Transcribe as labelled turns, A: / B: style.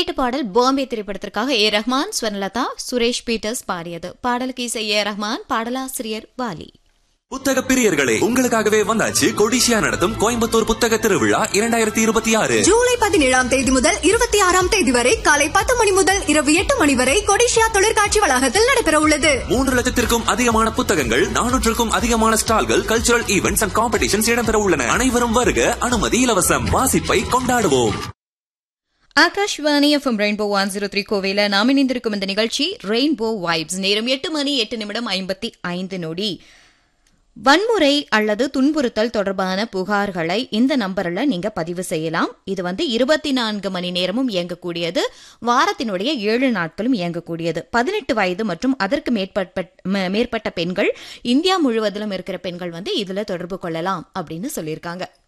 A: கேட்ட பாடல் பாம்பே திரைப்படத்திற்காக ஏ ரஹ்மான் ஸ்வர்ணலதா சுரேஷ் பீட்டர்ஸ் பாடியது பாடலுக்கு இசை ஏ ரஹ்மான் பாடலாசிரியர் வாலி
B: புத்தக பிரியர்களே உங்களுக்காகவே வந்தாச்சு கொடிசியா நடத்தும் கோயம்புத்தூர் புத்தக திருவிழா இரண்டாயிரத்தி இருபத்தி ஆறு
C: ஜூலை பதினேழாம் தேதி முதல் இருபத்தி ஆறாம் தேதி வரை காலை பத்து மணி முதல் இரவு எட்டு மணி வரை கொடிஷியா தொழிற்காட்சி வளாகத்தில் நடைபெற உள்ளது
B: மூன்று லட்சத்திற்கும் அதிகமான புத்தகங்கள் நானூற்றுக்கும் அதிகமான ஸ்டால்கள் கல்ச்சுரல் ஈவெண்ட்ஸ் அண்ட் காம்படிஷன்ஸ் இடம்பெற உள்ளன அனைவரும் வருக அனுமதி இலவசம் வாசிப்பை கொண்டாடுவோம்
A: Akashvani FM rainbow one zero three கோவையில் நாம் இணைந்திருக்கும் இந்த நிகழ்ச்சி ரெயின்போ வைப்ஸ் நேரம் எட்டு மணி எட்டு நிமிடம் ஐம்பத்தி ஐந்து நொடி வன்முறை அல்லது துன்புறுத்தல் தொடர்பான புகார்களை இந்த நம்பரில் நீங்க பதிவு செய்யலாம் இது வந்து இருபத்தி நான்கு மணி நேரமும் இயங்கக்கூடியது வாரத்தினுடைய ஏழு நாட்களும் இயங்கக்கூடியது பதினெட்டு வயது மற்றும் அதற்கு மேற்பட்ட ம- மேற்பட்ட பெண்கள் இந்தியா முழுவதிலும் இருக்கிற பெண்கள் வந்து இதுல தொடர்பு கொள்ளலாம் அப்படின்னு சொல்லியிருக்காங்க